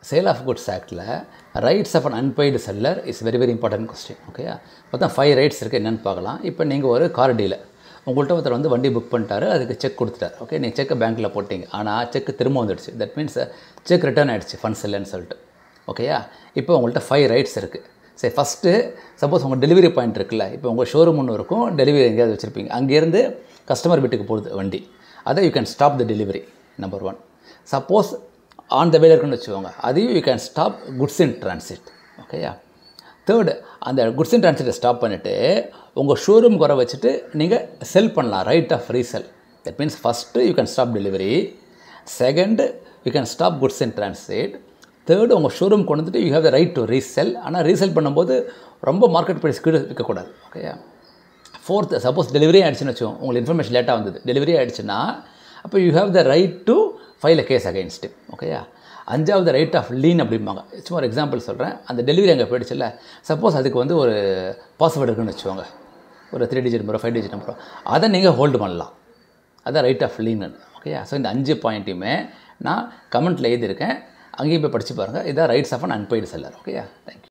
sale of goods ஆக்டில் rights of un unpaid seller is very very important question ஓகேயா மொத்தம் five rights இருக்குது என்னென்னு பார்க்கலாம் இப்போ நீங்கள் ஒரு கார் டீலர் உங்கள்கிட்ட ஒருத்தர் வந்து வண்டி புக் பண்ணிட்டாரு அதுக்கு செக் கொடுத்துட்டார் ஓகே நீங்கள் செக்கை பேங்க்கில் போட்டிங்க ஆனால் செக் திரும்ப வந்துடுச்சு தட் மீன்ஸ் செக் ரிட்டர்ன் ஆகிடுச்சு ஃபண்ட்ஸ் இல்லைன்னு சொல்லிட்டு ஓகேயா இப்போ உங்கள்கிட்ட ஃபைவ் ரைட்ஸ் இருக்குது சரி ஃபஸ்ட்டு சப்போஸ் உங்கள் டெலிவரி பாயிண்ட் இருக்குல்ல இப்போ உங்கள் ஷோரூம் ஒன்று இருக்கும் டெலிவரி எங்கேயாவது வச்சுருப்பீங்க அங்கேருந்து கஸ்டமர் வீட்டுக்கு போகுது வண்டி அதை you can stop the delivery number one suppose on the way இருக்குன்னு வச்சுக்கோங்க அதையும் you can stop goods in transit ஓகேயா தேர்டு அந்த குட்ஸ் இன் டிரான்சிட்டை ஸ்டாப் பண்ணிவிட்டு உங்கள் ஷோரூம் குறை வச்சுட்டு நீங்கள் செல் பண்ணலாம் right of resale that means first you can stop delivery second you can stop goods in transit third உங்கள் ஷோரூம் கொண்டு வந்துட்டு you have the right to resale ஆனால் ரீசெல் பண்ணும்போது ரொம்ப மார்க்கெட் ப்ரைஸ் கீழே விற்கக்கூடாது ஓகேயா ஃபோர்த்து சப்போஸ் டெலிவரி ஆகிடுச்சுன்னு வச்சோம் உங்களுக்கு இன்ஃபர்மேஷன் லேட்டாக வந்தது டெலிவரி ஆகிடுச்சுன்னா அப்போ you have the right to file a case against ஓகேயா அஞ்சாவது ரைட் ஆஃப் லீன் அப்படிம்பாங்க சும்மா ஒரு எக்ஸாம்பிள் சொல்கிறேன் அந்த டெலிவரி அங்கே போயிடுச்சுல்ல சப்போஸ் அதுக்கு வந்து ஒரு பாஸ்வேர்டு இருக்குன்னு வச்சுக்கோங்க ஒரு த்ரீ டிஜிட் நம்பரோ ஃபைவ் டிஜிட் நம்பரோ அதை நீங்கள் ஹோல்டு பண்ணலாம் அதான் ரைட் ஆஃப் லீன் ஓகேயா ஸோ இந்த அஞ்சு பாயிண்ட்டையுமே நான் கமெண்ட்டில் எழுதியிருக்கேன் அங்கேயும் போய் படித்து பாருங்கள் இதான் rights of un unpaid seller ஓகேயா தேங்க்யூ